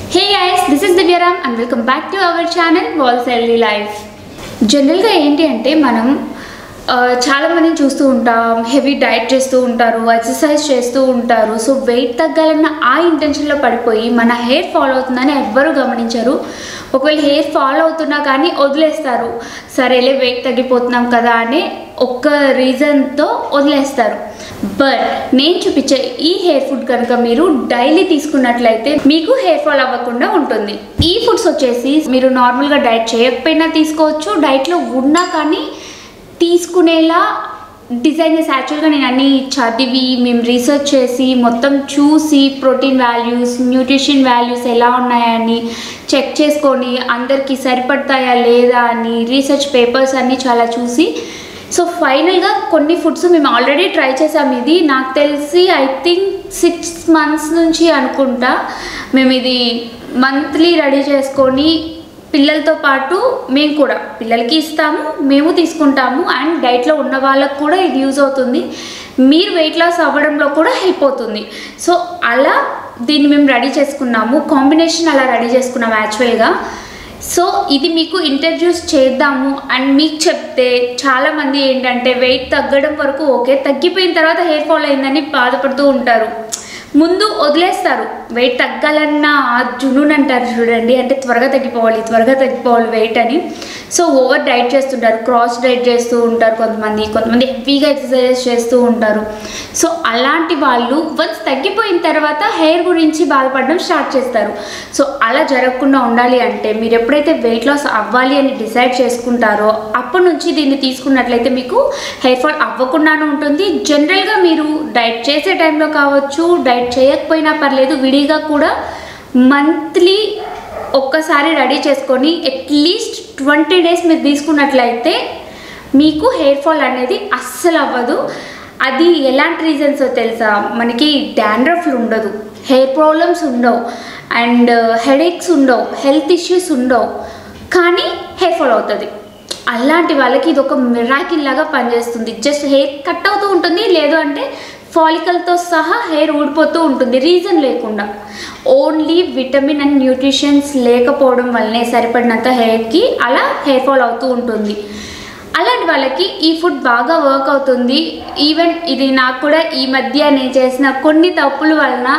hey guys this is Divya Ram and welcome back to our channel వాల్స్ healthy life జనరల్గా ఏంటి అంటే మనం ఆ, చాలా మందిని చూస్తూ ఉంటాం హెవీ డైట్ చేస్తూ ఉంటారు ఎక్సర్సైజ్ చేస్తూ ఉంటారు సో వెయిట్ తగ్గాలన్న ఆ ఇంటెన్షన్లో పడిపోయి మన హెయిర్ ఫాలో అవుతుందని ఎవ్వరూ గమనించరు ఒకవేళ హెయిర్ ఫాలో అవుతున్నా కానీ వదిలేస్తారు సరేలే వెయిట్ తగ్గిపోతున్నాం కదా అని ఒక్క రీజన్తో వదిలేస్తారు బట్ నేను చూపించే ఈ హెయిర్ ఫుడ్ కనుక మీరు డైలీ తీసుకున్నట్లయితే మీకు హెయిర్ ఫాల్ అవ్వకుండా ఉంటుంది ఈ ఫుడ్స్ వచ్చేసి మీరు నార్మల్గా డైట్ చేయకపోయినా తీసుకోవచ్చు డైట్లో ఉన్నా కానీ తీసుకునేలా డిజైన్ చేసి యాక్చువల్గా నేను అన్ని చదివి మేము రీసెర్చ్ చేసి మొత్తం చూసి ప్రోటీన్ వాల్యూస్ న్యూట్రిషన్ వాల్యూస్ ఎలా ఉన్నాయని చెక్ చేసుకొని అందరికీ సరిపడతాయా లేదా అని రీసెర్చ్ పేపర్స్ అన్నీ చాలా చూసి సో ఫైనల్గా కొన్ని ఫుడ్స్ మేము ఆల్రెడీ ట్రై చేసాం ఇది నాకు తెలిసి ఐ థింక్ సిక్స్ మంత్స్ నుంచి అనుకుంటా మేము ఇది మంత్లీ రెడీ చేసుకొని పిల్లలతో పాటు మేము కూడా పిల్లలకి ఇస్తాము మేము తీసుకుంటాము అండ్ డైట్లో ఉన్న వాళ్ళకు కూడా ఇది యూజ్ అవుతుంది మీరు వెయిట్ లాస్ అవ్వడంలో కూడా హెల్ప్ అవుతుంది సో అలా దీన్ని మేము రెడీ చేసుకున్నాము కాంబినేషన్ అలా రెడీ చేసుకున్నాము యాక్చువల్గా సో ఇది మీకు ఇంట్రడ్యూస్ చేద్దాము అండ్ మీకు చెప్తే చాలామంది ఏంటంటే వెయిట్ తగ్గడం వరకు ఓకే తగ్గిపోయిన తర్వాత హెయిర్ ఫాల్ అయిందని బాధపడుతూ ఉంటారు ముందు వదిలేస్తారు వెయిట్ తగ్గాలన్న ఆ జునూన్ అంటారు చూడండి అంటే త్వరగా తగ్గిపోవాలి త్వరగా తగ్గిపోవాలి వెయిట్ అని సో ఓవర్ డైట్ చేస్తుంటారు క్రాస్ డైట్ చేస్తూ ఉంటారు కొంతమంది కొంతమంది హెవీగా ఎక్సర్సైజెస్ చేస్తూ ఉంటారు సో అలాంటి వాళ్ళు వన్స్ తగ్గిపోయిన తర్వాత హెయిర్ గురించి బాధపడడం స్టార్ట్ చేస్తారు సో అలా జరగకుండా ఉండాలి అంటే మీరు ఎప్పుడైతే వెయిట్ లాస్ అవ్వాలి అని డిసైడ్ చేసుకుంటారో అప్పటి నుంచి దీన్ని తీసుకున్నట్లయితే మీకు హెయిర్ ఫాల్ అవ్వకుండానే ఉంటుంది జనరల్గా మీరు డైట్ చేసే టైంలో కావచ్చు డైట్ చేయకపోయినా పర్లేదు విడిగా కూడా మంత్లీ ఒక్కసారి రెడీ చేసుకొని అట్లీస్ట్ ట్వంటీ డేస్ మీరు తీసుకున్నట్లయితే మీకు హెయిర్ ఫాల్ అనేది అస్సలు అవ్వదు అది ఎలాంటి రీజన్స్ తెలుసా మనకి డాండ్రఫ్లు ఉండదు హెయిర్ ప్రాబ్లమ్స్ ఉండవు అండ్ హెడేక్స్ ఉండవు హెల్త్ ఇష్యూస్ ఉండవు కానీ హెయిర్ ఫాల్ అవుతుంది అలాంటి వాళ్ళకి ఇది ఒక మిరాకిల్ లాగా పనిచేస్తుంది జస్ట్ హెయిర్ కట్ అవుతూ ఉంటుంది లేదు అంటే ఫాలికల్తో సహా హెయిర్ ఊడిపోతూ ఉంటుంది రీజన్ లేకుండా ఓన్లీ విటమిన్ అండ్ న్యూట్రిషన్స్ లేకపోవడం వల్లనే సరిపడినంత హెయిర్కి అలా హెయిర్ ఫాల్ అవుతూ ఉంటుంది అలాంటి వాళ్ళకి ఈ ఫుడ్ బాగా వర్క్ అవుతుంది ఈవెన్ ఇది నాకు కూడా ఈ మధ్య నేను చేసిన కొన్ని తప్పుల వలన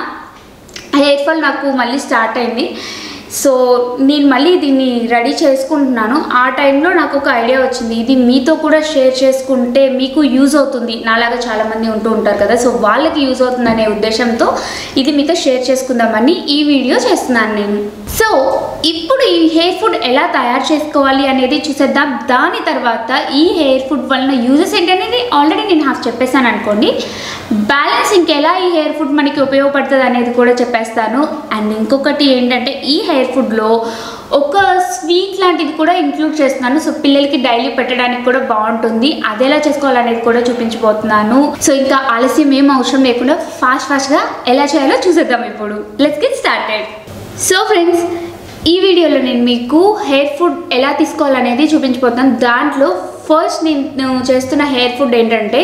హెయిర్ ఫాల్ నాకు మళ్ళీ స్టార్ట్ అయింది సో నేను మళ్ళీ దీన్ని రెడీ చేసుకుంటున్నాను ఆ టైంలో నాకు ఒక ఐడియా వచ్చింది ఇది మీతో కూడా షేర్ చేసుకుంటే మీకు యూజ్ అవుతుంది నాలాగా చాలామంది ఉంటూ ఉంటారు కదా సో వాళ్ళకి యూజ్ అవుతుందనే ఉద్దేశంతో ఇది మీతో షేర్ చేసుకుందామని ఈ వీడియో చేస్తున్నాను నేను సో ఇప్పుడు ఈ హెయిర్ ఫుడ్ ఎలా తయారు చేసుకోవాలి అనేది చూసేద్దాం దాని తర్వాత ఈ హెయిర్ ఫుడ్ వలన యూజెస్ ఏంటనేది ఆల్రెడీ నేను హాఫ్ చెప్పేశాను అనుకోండి బ్యాలెన్స్ ఇంకెలా ఈ హెయిర్ ఫుడ్ మనకి ఉపయోగపడుతుంది అనేది కూడా చెప్పేస్తాను అండ్ ఇంకొకటి ఏంటంటే ఈ హెయిర్ ఫుడ్లో ఒక స్వీట్ లాంటిది కూడా ఇంక్లూడ్ చేస్తున్నాను సో పిల్లలకి డైలీ పెట్టడానికి కూడా బాగుంటుంది అది ఎలా చేసుకోవాలనేది కూడా చూపించబోతున్నాను సో ఇంకా ఆలస్యం ఏం అవసరం లేకుండా ఫాస్ట్ ఫాస్ట్గా ఎలా చేయాలో చూసేద్దాం ఇప్పుడు let's get started so friends ఈ వీడియోలో నేను మీకు హెయిర్ ఫుడ్ ఎలా తీసుకోవాలనేది చూపించబోతున్నాను దాంట్లో ఫస్ట్ నేను చేస్తున్న హెయిర్ ఫుడ్ ఏంటంటే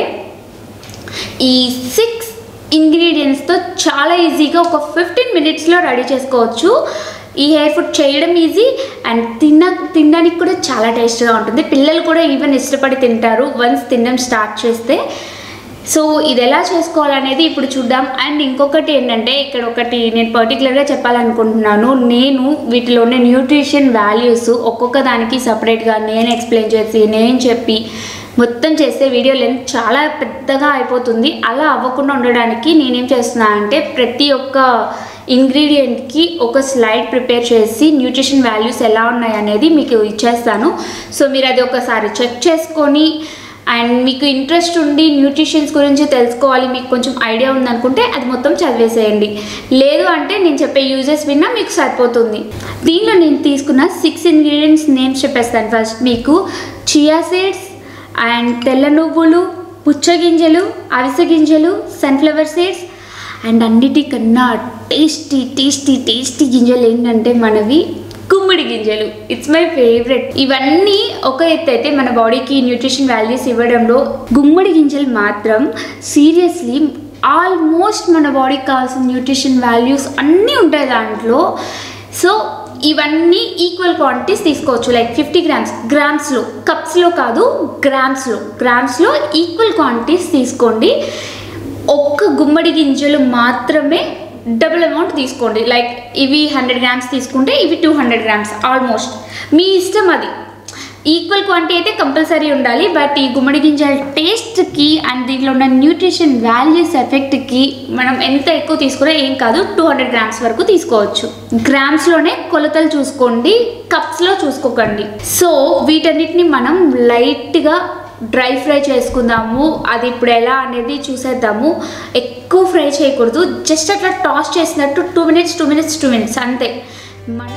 ఈ సిక్స్ ఇంగ్రీడియంట్స్తో చాలా ఈజీగా ఒక ఫిఫ్టీన్ మినిట్స్లో రెడీ చేసుకోవచ్చు ఈ హెయిర్ ఫుడ్ చేయడం ఈజీ అండ్ తిన్న తినడానికి కూడా చాలా టేస్ట్గా ఉంటుంది పిల్లలు కూడా ఈవెన్ ఇష్టపడి తింటారు వన్స్ తినడం స్టార్ట్ చేస్తే సో ఇది ఎలా చేసుకోవాలనేది ఇప్పుడు చూద్దాం అండ్ ఇంకొకటి ఏంటంటే ఇక్కడ ఒకటి నేను పర్టికులర్గా చెప్పాలనుకుంటున్నాను నేను వీటిలోనే న్యూట్రిషన్ వాల్యూస్ ఒక్కొక్క దానికి సపరేట్గా నేను ఎక్స్ప్లెయిన్ చేసి నేను చెప్పి మొత్తం చేస్తే వీడియో లెంత్ చాలా పెద్దగా అయిపోతుంది అలా అవ్వకుండా ఉండడానికి నేనేం చేస్తున్నా అంటే ప్రతి ఒక్క ఇంగ్రీడియంట్కి ఒక స్లైడ్ ప్రిపేర్ చేసి న్యూట్రిషన్ వాల్యూస్ ఎలా ఉన్నాయి అనేది మీకు ఇచ్చేస్తాను సో మీరు అది ఒకసారి చెక్ చేసుకొని అండ్ మీకు ఇంట్రెస్ట్ ఉండి న్యూట్రిషన్స్ గురించి తెలుసుకోవాలి మీకు కొంచెం ఐడియా ఉందనుకుంటే అది మొత్తం చదివేసేయండి లేదు అంటే నేను చెప్పే యూజెస్ విన్నా మీకు సరిపోతుంది దీనిలో నేను తీసుకున్న సిక్స్ ఇంగ్రీడియంట్స్ నేమ్స్ చెప్పేస్తాను ఫస్ట్ మీకు చియా సీడ్స్ అండ్ తెల్ల నువ్వులు పుచ్చగింజలు అవిసె గింజలు సన్ఫ్లవర్ సీడ్స్ అండ్ అన్నిటికన్నా టేస్టీ టేస్టీ టేస్టీ గింజలు ఏంటంటే మనవి గుమ్మడి గింజలు ఇట్స్ మై ఫేవరెట్ ఇవన్నీ ఒక ఎత్తు అయితే మన బాడీకి న్యూట్రిషన్ వాల్యూస్ ఇవ్వడంలో గుమ్మడి గింజలు మాత్రం సీరియస్లీ ఆల్మోస్ట్ మన బాడీకి కావాల్సిన న్యూట్రిషన్ వాల్యూస్ అన్నీ ఉంటాయి దాంట్లో సో ఇవన్నీ ఈక్వల్ క్వాంటిటీస్ తీసుకోవచ్చు లైక్ ఫిఫ్టీ గ్రామ్స్ గ్రామ్స్లో కప్స్లో కాదు గ్రామ్స్లో గ్రామ్స్లో ఈక్వల్ క్వాంటిటీస్ తీసుకోండి ఒక్క గుమ్మడి గింజలు మాత్రమే డబుల్ అమౌంట్ తీసుకోండి లైక్ ఇవి హండ్రెడ్ గ్రామ్స్ తీసుకుంటే ఇవి టూ హండ్రెడ్ గ్రామ్స్ ఆల్మోస్ట్ మీ ఇష్టం అది ఈక్వల్ క్వాంటిటీ అయితే కంపల్సరీ ఉండాలి బట్ ఈ గుమ్మడి గింజల టేస్ట్కి అండ్ దీంట్లో ఉన్న న్యూట్రిషన్ వాల్యూస్ ఎఫెక్ట్కి మనం ఎంత ఎక్కువ తీసుకున్నా ఏం కాదు టూ హండ్రెడ్ గ్రామ్స్ వరకు తీసుకోవచ్చు గ్రామ్స్లోనే కొలతలు చూసుకోండి కప్స్లో చూసుకోకండి సో వీటన్నిటిని మనం లైట్గా డ్రై ఫ్రై చేసుకుందాము అది ఇప్పుడు ఎలా అనేది చూసేద్దాము ఎక్కువ ఫ్రై చేయకూడదు జస్ట్ అట్లా టాస్ చేసినట్టు two minutes two minutes two minutes అంతే మనం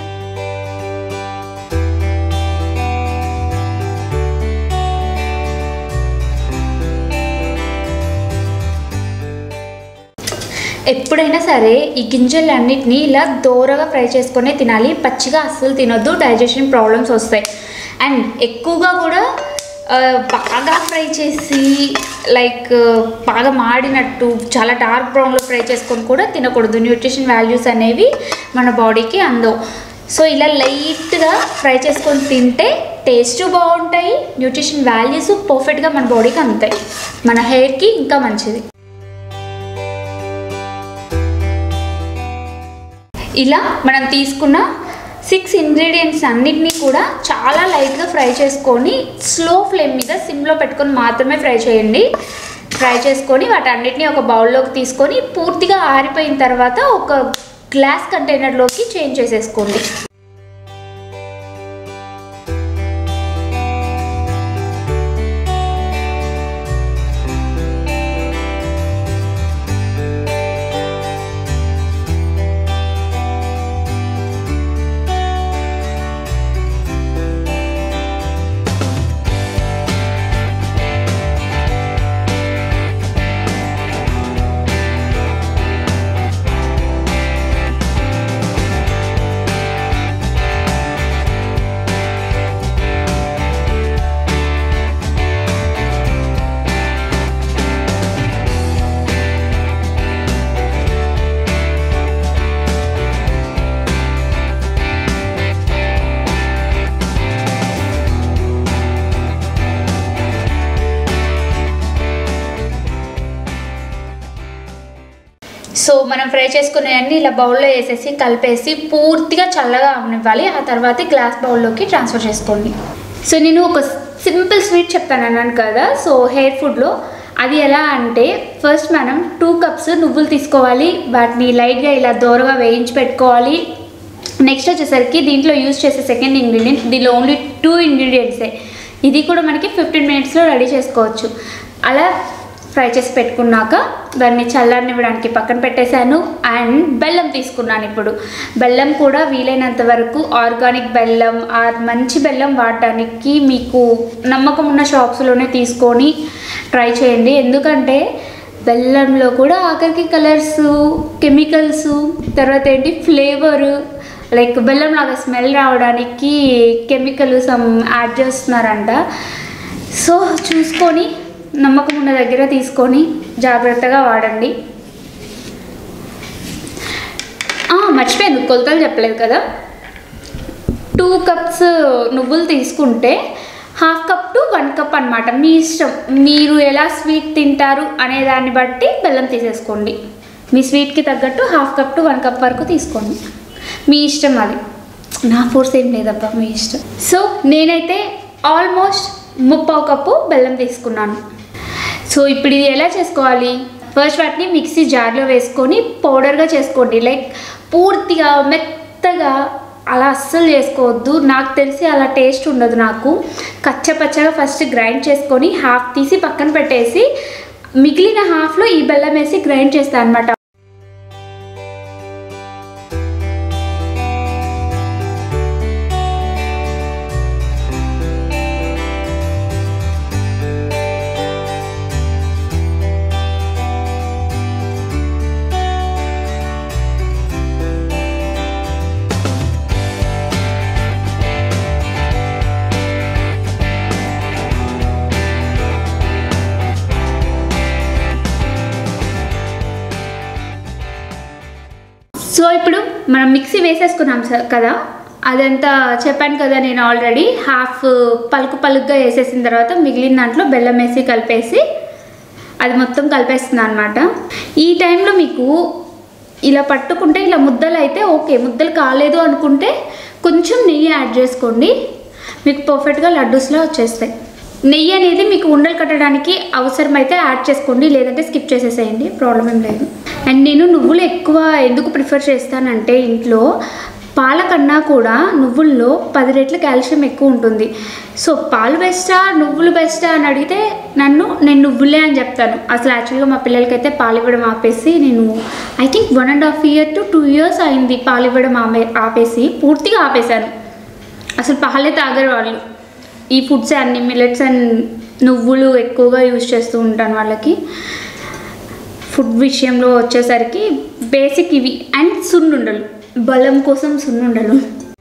ఎప్పుడైనా సరే ఈ గింజలన్నిటిని ఇలా దోరగా ఫ్రై చేసుకొని తినాలి పచ్చిగా అస్సలు తినొద్దు డైజెషన్ ప్రాబ్లమ్స్ వస్తాయి అండ్ ఎక్కువగా కూడా ఆ, బాగా ఫ్రై చేసి లైక్ బాగా మాడినట్టు చాలా డార్క్ బ్రౌన్లో ఫ్రై చేసుకొని కూడా తినకూడదు న్యూట్రిషన్ వాల్యూస్ అనేవి మన బాడీకి అందవు సో ఇలా లైట్గా ఫ్రై చేసుకొని తింటే టేస్ట్ బాగుంటాయి న్యూట్రిషన్ వాల్యూస్ పర్ఫెక్ట్గా మన బాడీకి అందుతాయి మన హెయిర్కి ఇంకా మంచిది ఇలా మనం తీసుకున్న సిక్స్ ఇంగ్రీడియంట్స్ అన్నిటినీ కూడా చాలా లైట్గా ఫ్రై చేసుకొని స్లో ఫ్లేమ్ మీద సిమ్లో పెట్టుకొని మాత్రమే ఫ్రై చేయండి ఫ్రై చేసుకొని వాటన్నిటిని ఒక బౌల్లోకి తీసుకొని పూర్తిగా ఆరిపోయిన తర్వాత ఒక గ్లాస్ కంటైనర్లోకి చేంజ్ చేసేసుకోండి సో మనం ఫ్రై చేసుకునేవన్నీ ఇలా బౌల్లో వేసేసి కలిపేసి పూర్తిగా చల్లగా అవనివ్వాలి ఆ తర్వాత గ్లాస్ బౌల్లోకి ట్రాన్స్ఫర్ చేసుకోండి సో నేను ఒక సింపుల్ స్వీట్ చెప్తాను అన్నాను కదా సో హెయిర్ ఫుడ్లో అది ఎలా అంటే ఫస్ట్ మనం టూ కప్స్ నువ్వులు తీసుకోవాలి వాటిని లైట్గా ఇలా దోరగా వేయించి పెట్టుకోవాలి నెక్స్ట్ వచ్చేసరికి దీంట్లో యూజ్ చేసే సెకండ్ ఇంగ్రీడియంట్ దీనిలో ఓన్లీ టూ ఇంగ్రీడియంట్సే ఇది కూడా మనకి ఫిఫ్టీన్ మినిట్స్లో రెడీ చేసుకోవచ్చు అలా ఫ్రై చేసి పెట్టుకున్నాక దాన్ని చల్లారనివ్వడానికి పక్కన పెట్టేశాను అండ్ బెల్లం తీసుకున్నాను ఇప్పుడు బెల్లం కూడా వీలైనంత వరకు ఆర్గానిక్ బెల్లం ఆర్ మంచి బెల్లం వాడటానికి మీకు నమ్మకం ఉన్న షాప్స్లోనే తీసుకొని ట్రై చేయండి ఎందుకంటే బెల్లంలో కూడా ఆఖరికి కలర్స్ కెమికల్స్ తర్వాత ఏంటి ఫ్లేవరు లైక్ బెల్లం లాగా స్మెల్ రావడానికి కెమికల్ సమ్ యాడ్ చేస్తున్నారంట సో చూసుకొని నమ్మకం ఉన్న దగ్గర తీసుకొని జాగ్రత్తగా వాడండి ఆ, మర్చిపోయాను కొలతలు చెప్పలేదు కదా టూ కప్స్ నువ్వులు తీసుకుంటే half cup to one cup అనమాట మీ ఇష్టం మీరు ఎలా స్వీట్ తింటారు అనే దాన్ని బట్టి బెల్లం తీసేసుకోండి మీ స్వీట్కి తగ్గట్టు half cup to one cup వరకు తీసుకోండి మీ ఇష్టం అది నా ఫోర్స్ ఏం లేదబ్బా మీ ఇష్టం సో నేనైతే ఆల్మోస్ట్ ముప్పావు కప్పు బెల్లం తీసుకున్నాను సో ఇప్పుడు ఇది ఎలా చేసుకోవాలి ఫస్ట్ వాటిని మిక్సీ జార్లో వేసుకొని పౌడర్గా చేసుకోండి లైక్ పూర్తిగా మెత్తగా అలా అస్సలు చేసుకోవద్దు నాకు తెలిసి అలా టేస్ట్ ఉండదు నాకు కచ్చపచ్చగా ఫస్ట్ గ్రైండ్ చేసుకొని హాఫ్ తీసి పక్కన పెట్టేసి మిగిలిన హాఫ్లో ఈ బెల్లం వేసి గ్రైండ్ చేస్తాను అనమాట మనం మిక్సీ వేసేసుకున్నాం సార్ కదా అదంతా చెప్పాను కదా నేను ఆల్రెడీ హాఫ్ పలుకు పలుకుగా వేసేసిన తర్వాత మిగిలిన దాంట్లో బెల్లం వేసి కలిపేసి అది మొత్తం కలిపేస్తున్నాను అనమాట ఈ టైంలో మీకు ఇలా పట్టుకుంటే ఇలా ముద్దలు అయితే ఓకే ముద్దలు కాలేదు అనుకుంటే కొంచెం నెయ్యి యాడ్ చేసుకోండి మీకు పర్ఫెక్ట్గా లడ్డూస్లో వచ్చేస్తాయి నెయ్యి అనేది మీకు ఉండలు కట్టడానికి అవసరమైతే యాడ్ చేసుకోండి లేదంటే స్కిప్ చేసేసేయండి ప్రాబ్లం ఏం లేదు అండ్ నేను నువ్వులు ఎక్కువ ఎందుకు ప్రిఫర్ చేస్తానంటే ఇంట్లో పాల కన్నా కూడా నువ్వుల్లో పది రెట్ల కాల్షియం ఎక్కువ ఉంటుంది సో పాలు బెస్టా నువ్వులు బెస్టా అని అడిగితే నన్ను నేను నువ్వులే అని చెప్తాను అసలు యాక్చువల్గా మా పిల్లలకైతే పాలు ఇవ్వడం ఆపేసి నేను I think one and half year to two years అయింది పాలు ఇవ్వడం ఆపే ఆపేసి పూర్తిగా ఆపేశాను అసలు పాలే తాగరు వాళ్ళు ఈ ఫుడ్స్ అన్ని మిల్లెట్స్ అండ్ నువ్వులు ఎక్కువగా యూజ్ చేస్తూ ఉంటాను వాళ్ళకి ఫుడ్ విషయంలో వచ్చేసరికి బేసిక్ ఇవి అండ్ సున్నుండలు బలం కోసం సున్నుండలు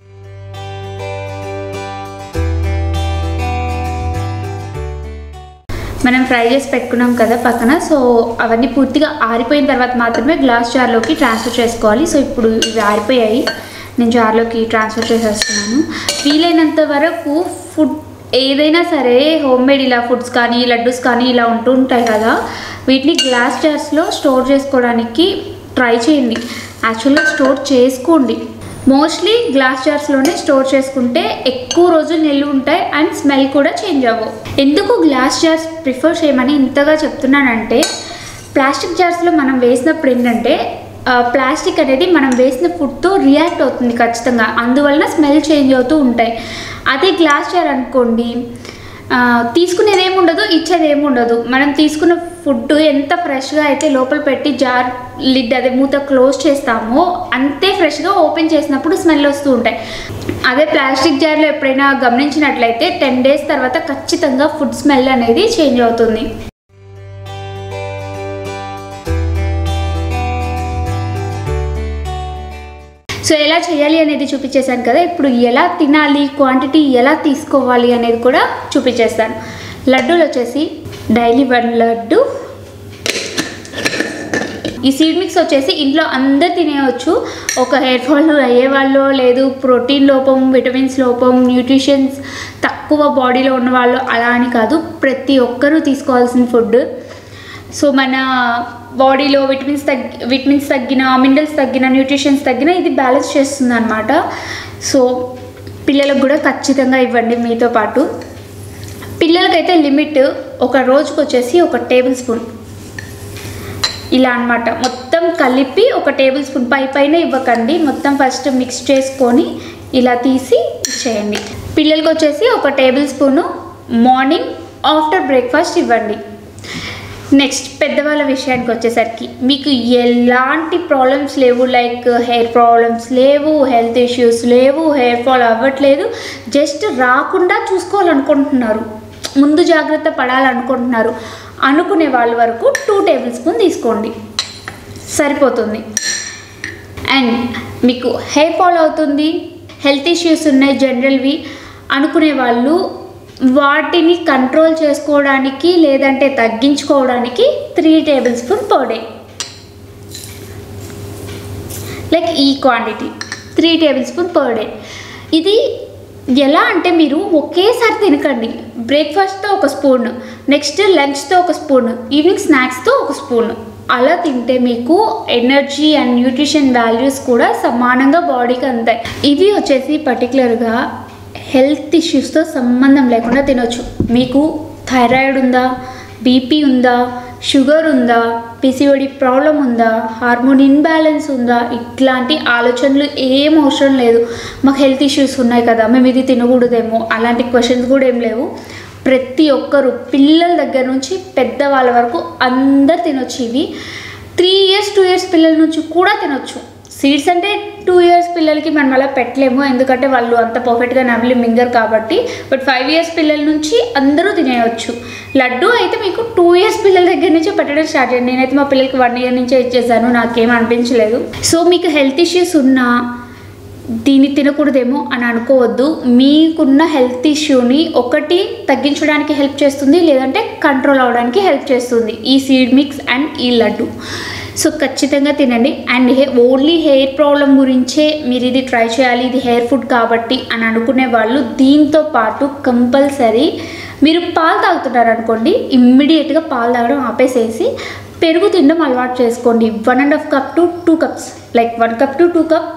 మనం ఫ్రై చేసి పెట్టుకున్నాం కదా పక్కన సో అవన్నీ పూర్తిగా ఆరిపోయిన తర్వాత మాత్రమే గ్లాస్ జార్లోకి ట్రాన్స్ఫర్ చేసుకోవాలి సో ఇప్పుడు ఇవి ఆరిపోయాయి నేను జార్లోకి ట్రాన్స్ఫర్ చేసేస్తున్నాను వీలైనంత వరకు ఫుడ్ ఏదైనా సరే హోమ్ మేడ్ ఇలా ఫుడ్స్ కానీ లడ్డూస్ కానీ ఇలా ఉంటూ ఉంటాయి కదా వీటిని గ్లాస్ జార్స్లో స్టోర్ చేసుకోవడానికి ట్రై చేయండి యాక్చువల్గా స్టోర్ చేసుకోండి మోస్ట్లీ గ్లాస్ జార్స్లోనే స్టోర్ చేసుకుంటే ఎక్కువ రోజులు నిల్వ ఉంటాయి అండ్ స్మెల్ కూడా చేంజ్ అవ్వవు ఎందుకు గ్లాస్ జార్స్ ప్రిఫర్ చేయమని ఇంతగా చెప్తున్నానంటే ప్లాస్టిక్ జార్స్లో మనం వేసినప్పుడు ఏంటంటే ఆ, ప్లాస్టిక్ అనేది మనం వేసిన ఫుడ్తో రియాక్ట్ అవుతుంది ఖచ్చితంగా అందువలన స్మెల్ చేంజ్ అవుతూ ఉంటాయి అదే గ్లాస్ జార్ అనుకోండి ఆ, తీసుకునేది ఏమి ఉండదు ఇచ్చేది ఏమి ఉండదు మనం తీసుకున్న ఫుడ్ ఎంత ఫ్రెష్గా అయితే లోపల పెట్టి జార్ లిడ్ అదే మూత క్లోజ్ చేస్తామో అంతే ఫ్రెష్గా ఓపెన్ చేసినప్పుడు స్మెల్ వస్తూ ఉంటాయి అదే ప్లాస్టిక్ జార్లో ఎప్పుడైనా గమనించినట్లయితే టెన్ డేస్ తర్వాత ఖచ్చితంగా ఫుడ్ స్మెల్ అనేది చేంజ్ అవుతుంది సో ఎలా చేయాలి అనేది చూపించేశాను కదా ఇప్పుడు ఎలా తినాలి క్వాంటిటీ ఎలా తీసుకోవాలి అనేది కూడా చూపించేస్తాను లడ్డూలు వచ్చేసి డైలీ వన్ లడ్డు ఈ సీడ్ మిక్స్ వచ్చేసి ఇంట్లో అందరు తినేయవచ్చు ఒక హెయిర్ ఫాల్ అయ్యేవాళ్ళు లేదు ప్రోటీన్ లోపం విటమిన్స్ లోపం న్యూట్రిషన్స్ తక్కువ బాడీలో ఉన్న వాళ్ళు అలా అని కాదు ప్రతి ఒక్కరూ తీసుకోవాల్సిన ఫుడ్ సో మన బాడీలో విటమిన్స్ తగ్గి విటమిన్స్ తగ్గిన మినరల్స్ తగ్గిన న్యూట్రిషన్స్ తగ్గిన ఇది బ్యాలెన్స్ చేస్తుంది అనమాట సో పిల్లలకు కూడా ఖచ్చితంగా ఇవ్వండి మీతో పాటు పిల్లలకైతే లిమిట్ ఒక రోజుకి వచ్చేసి ఒక టేబుల్ స్పూన్ ఇలా అన్నమాట మొత్తం కలిపి ఒక టేబుల్ స్పూన్ పై పైన ఇవ్వకండి మొత్తం ఫస్ట్ మిక్స్ చేసుకొని ఇలా తీసి ఇచ్చేయండి పిల్లలకి వచ్చేసి ఒక table spoon morning after breakfast ఇవ్వండి నెక్స్ట్ పెద్దవాళ్ళ విషయానికి వచ్చేసరికి మీకు ఎలాంటి ప్రాబ్లమ్స్ లేవు లైక్ హెయిర్ ప్రాబ్లమ్స్ లేవు హెల్త్ ఇష్యూస్ లేవు హెయిర్ ఫాల్ అవ్వట్లేదు జస్ట్ రాకుండా చూసుకోవాలనుకుంటున్నారు ముందు జాగ్రత్త పడాలనుకుంటున్నారు అనుకునే వాళ్ళ వరకు టూ టేబుల్ స్పూన్ తీసుకోండి సరిపోతుంది అండ్ మీకు హెయిర్ ఫాల్ అవుతుంది హెల్త్ ఇష్యూస్ ఉన్నాయి జనరల్వి అనుకునే వాళ్ళు వాటిని కంట్రోల్ చేసుకోవడానికి లేదంటే తగ్గించుకోవడానికి three table spoon per day like ఈ quantity three table spoon per day ఇది ఎలా అంటే మీరు ఒకేసారి తినకండి బ్రేక్ఫాస్ట్తో ఒక స్పూన్ నెక్స్ట్ లంచ్తో ఒక స్పూన్ ఈవినింగ్ స్నాక్స్తో ఒక స్పూన్ అలా తింటే మీకు ఎనర్జీ అండ్ న్యూట్రిషన్ వాల్యూస్ కూడా సమానంగా బాడీకి అందుతాయి ఇవి వచ్చేసి పర్టికులర్గా హెల్త్ ఇష్యూస్తో సంబంధం లేకుండా తినొచ్చు మీకు థైరాయిడ్ ఉందా బీపీ ఉందా షుగర్ ఉందా పిసిఓడి ప్రాబ్లం ఉందా హార్మోన్ ఇన్బ్యాలెన్స్ ఉందా ఇట్లాంటి ఆలోచనలు ఏం అవసరం లేదు మాకు హెల్త్ ఇష్యూస్ ఉన్నాయి కదా మేము ఇది తినకూడదేమో అలాంటి క్వశ్చన్స్ కూడా ఏం లేవు ప్రతి ఒక్కరు పిల్లల దగ్గర నుంచి పెద్దవాళ్ళ వరకు అందరు తినొచ్చు ఇవి త్రీ ఇయర్స్ టూ ఇయర్స్ పిల్లల నుంచి కూడా తినొచ్చు సీడ్స్ అంటే టూ ఇయర్స్ పిల్లలకి మనం అలా పెట్టలేము ఎందుకంటే వాళ్ళు అంత పర్ఫెక్ట్గా నమిలి మింగరు కాబట్టి బట్ ఫైవ్ ఇయర్స్ పిల్లల నుంచి అందరూ తినేయచ్చు లడ్డు అయితే మీకు టూ ఇయర్స్ పిల్లల దగ్గర నుంచే పెట్టడం స్టార్ట్ చేయండి నేనైతే మా పిల్లలకి వన్ ఇయర్ నుంచే ఇచ్చేసాను నాకేం అనిపించలేదు సో మీకు హెల్త్ ఇష్యూస్ ఉన్నా దీన్ని తినకూడదేమో అని అనుకోవద్దు మీకున్న హెల్త్ ఇష్యూని ఒకటి తగ్గించడానికి హెల్ప్ చేస్తుంది లేదంటే కంట్రోల్ అవడానికి హెల్ప్ చేస్తుంది ఈ సీడ్ మిక్స్ అండ్ ఈ లడ్డు సో ఖచ్చితంగా తినండి and hey only hair problem గురించే మీరు ఇది ట్రై చేయాలి ఇది హెయిర్ ఫుడ్ కాబట్టి అని అనుకునే వాళ్ళు దీంతో పాటు కంపల్సరీ మీరు పాలు తాగుతున్నారు అనుకోండి ఇమ్మీడియట్గా పాలు తాగడం ఆపేసేసి పెరుగు తినడం అలవాటు చేసుకోండి one and half cup to two cups like one cup to two cups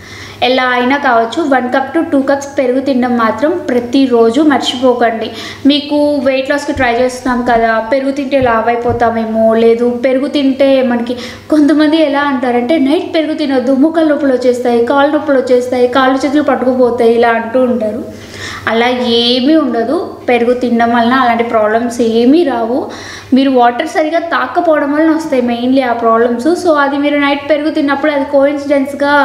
ఎలా అయినా కావచ్చు one cup to two cups పెరుగు తినడం మాత్రం ప్రతిరోజు మర్చిపోకండి మీకు వెయిట్ లాస్కి ట్రై చేస్తున్నాం కదా పెరుగు తింటే లావ్ అయిపోతామేమో లేదు పెరుగు తింటే మనకి కొంతమంది ఎలా అంటారంటే నైట్ పెరుగు తినొద్దు ముక్కలు నొప్పులు వచ్చేస్తాయి కాళ్ళు నొప్పులు వచ్చేస్తాయి కాళ్ళు చేతులు పట్టుకుపోతాయి ఇలా అంటూ ఉంటారు అలా ఏమీ ఉండదు పెరుగు తినడం వలన అలాంటి ప్రాబ్లమ్స్ ఏమీ రావు మీరు వాటర్ సరిగా తాకపోవడం వలన వస్తాయి మెయిన్లీ ఆ ప్రాబ్లమ్స్ సో అది మీరు నైట్ పెరుగు తిన్నప్పుడు అది కోయిన్సిడెన్స్గా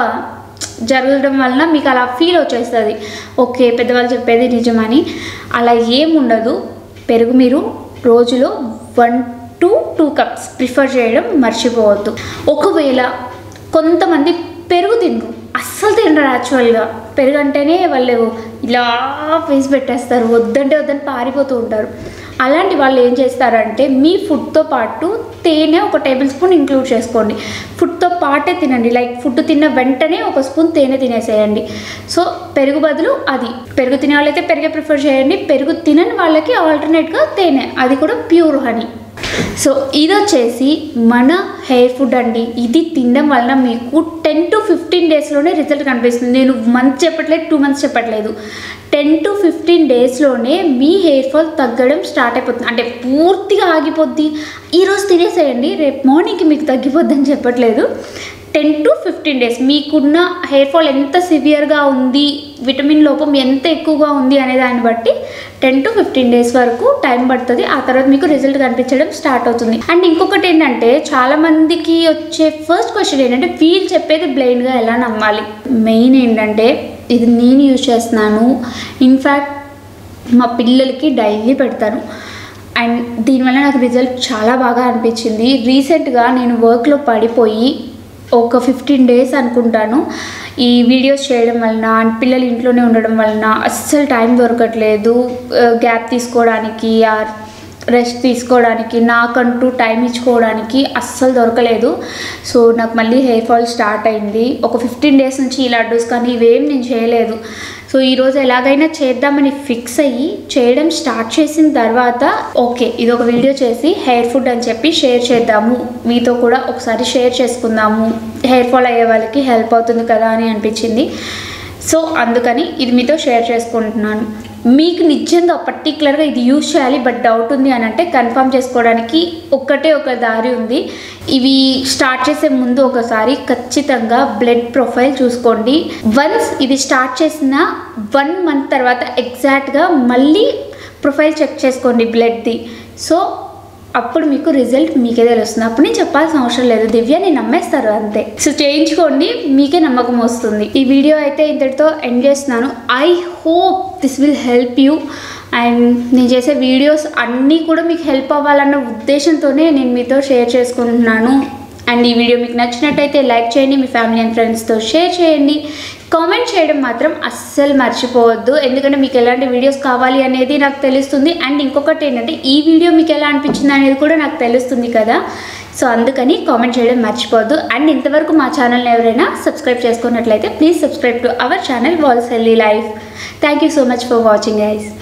జరగడం వలన మీకు అలా ఫీల్ వచ్చేస్తుంది ఓకే పెద్దవాళ్ళు చెప్పేది నిజమని అలా ఏం ఉండదు పెరుగు మీరు రోజులో one to two cups prefer చేయడం మర్చిపోవద్దు ఒకవేళ కొంతమంది పెరుగు తినరు అస్సలు తినరు యాక్చువల్గా పెరుగు అంటేనే వాళ్ళు ఇలా ఫేస్ పెట్టేస్తారు వద్దంటే వద్దని పారిపోతూ ఉంటారు అలాంటి వాళ్ళు ఏం చేస్తారంటే మీ ఫుడ్తో పాటు తేనె ఒక టేబుల్ స్పూన్ ఇంక్లూడ్ చేసుకోండి ఫుడ్తో పాటే తినండి లైక్ ఫుడ్ తిన్న వెంటనే ఒక స్పూన్ తేనె తినేసేయండి సో పెరుగు బదులు అది పెరుగు తినే వాళ్ళైతే పెరుగే ప్రిఫర్ చేయండి పెరుగు తినని వాళ్ళకి ఆల్టర్నేట్గా తేనె అది కూడా ప్యూర్ హనీ సో ఇది వచ్చేసి మన హెయిర్ ఫుడ్ అండి ఇది తినడం వలన మీకు టెన్ టు ఫిఫ్టీన్ డేస్లోనే రిజల్ట్ కనిపిస్తుంది నేను మంత్ చెప్పట్లేదు టూ మంత్స్ చెప్పట్లేదు టెన్ టు ఫిఫ్టీన్ డేస్లోనే మీ హెయిర్ ఫాల్ తగ్గడం స్టార్ట్ అయిపోతుంది అంటే పూర్తిగా ఆగిపోద్ది ఈరోజు తినేసేయండి రేపు మార్నింగ్కి మీకు తగ్గిపోద్ది అని చెప్పట్లేదు టెన్ టు ఫిఫ్టీన్ డేస్ మీకున్న హెయిర్ ఫాల్ ఎంత సివియర్గా ఉంది విటమిన్ లోపం ఎంత ఎక్కువగా ఉంది అనే దాన్ని బట్టి టెన్ టు ఫిఫ్టీన్ డేస్ వరకు టైం పడుతుంది ఆ తర్వాత మీకు రిజల్ట్ కనిపించడం స్టార్ట్ అవుతుంది అండ్ ఇంకొకటి ఏంటంటే చాలా మందికి వచ్చే ఫస్ట్ క్వశ్చన్ ఏంటంటే వీళ్ళు చెప్పేది బ్లైండ్గా ఎలా నమ్మాలి మెయిన్ ఏంటంటే ఇది నేను యూజ్ చేస్తున్నాను ఇన్ఫ్యాక్ట్ మా పిల్లలకి డైలీ పెడతాను అండ్ దీనివల్ల నాకు రిజల్ట్ చాలా బాగా అనిపించింది రీసెంట్గా నేను వర్క్లో పడిపోయి ఒక ఫిఫ్టీన్ డేస్ అనుకుంటాను ఈ వీడియోస్ చేయడం వలన అండ్ పిల్లలు ఇంట్లోనే ఉండడం వలన అస్సలు టైం దొరకట్లేదు గ్యాప్ తీసుకోవడానికి ఆర్ రెస్ట్ తీసుకోవడానికి నాకంటూ టైం ఇచ్చుకోవడానికి అస్సలు దొరకలేదు సో నాకు మళ్ళీ హెయిర్ ఫాల్ స్టార్ట్ అయింది ఒక ఫిఫ్టీన్ డేస్ నుంచి ఈ లడ్డూస్ కానీ ఇవేం నేను చేయలేదు సో ఈరోజు ఎలాగైనా చేద్దామని ఫిక్స్ అయ్యి చేయడం స్టార్ట్ చేసిన తర్వాత ఓకే ఇది ఒక వీడియో చేసి హెయిర్ ఫుడ్ అని చెప్పి షేర్ చేద్దాము మీతో కూడా ఒకసారి షేర్ చేసుకుందాము హెయిర్ ఫాల్ అయ్యే వాళ్ళకి హెల్ప్ అవుతుంది కదా అని అనిపించింది సో అందుకని ఇది మీతో షేర్ చేసుకుంటున్నాను మీకు నిజంగా పర్టికులర్గా ఇది యూజ్ చేయాలి బట్ డౌట్ ఉంది అని అంటే కన్ఫర్మ్ చేసుకోవడానికి ఒక్కటే ఒక దారి ఉంది ఇవి స్టార్ట్ చేసే ముందు ఒకసారి ఖచ్చితంగా బ్లడ్ ప్రొఫైల్ చూసుకోండి వన్స్ ఇది స్టార్ట్ చేసిన వన్ మంత్ తర్వాత ఎగ్జాక్ట్గా మళ్ళీ ప్రొఫైల్ చెక్ చేసుకోండి బ్లడ్ది సో అప్పుడు మీకు రిజల్ట్ మీకే తెలుస్తుంది అప్పుడు నేను చెప్పాల్సిన అవసరం లేదు దివ్య నేను నమ్మేస్తారు అంతే సో చేయించుకోండి మీకే నమ్మకం వస్తుంది ఈ వీడియో అయితే ఇంతటితో ఎండ్ చేస్తున్నాను I hope this will help you and నేను చేసే వీడియోస్ అన్నీ కూడా మీకు హెల్ప్ అవ్వాలన్న ఉద్దేశంతోనే నేను మీతో షేర్ చేసుకుంటున్నాను అండ్ ఈ వీడియో మీకు నచ్చినట్టయితే లైక్ చేయండి మీ ఫ్యామిలీ అండ్ ఫ్రెండ్స్తో షేర్ చేయండి కామెంట్ చేయడం మాత్రం అస్సలు మర్చిపోవద్దు ఎందుకంటే మీకు ఎలాంటి వీడియోస్ కావాలి అనేది నాకు తెలుస్తుంది అండ్ ఇంకొకటి ఏంటంటే ఈ వీడియో మీకు ఎలా అనిపించింది అనేది కూడా నాకు తెలుస్తుంది కదా సో అందుకని కామెంట్ చేయడం మర్చిపోవద్దు అండ్ ఇంతవరకు మా ఛానల్ని ఎవరైనా సబ్స్క్రైబ్ చేసుకున్నట్లయితే please subscribe to our channel walls healthy life thank you so much for watching guys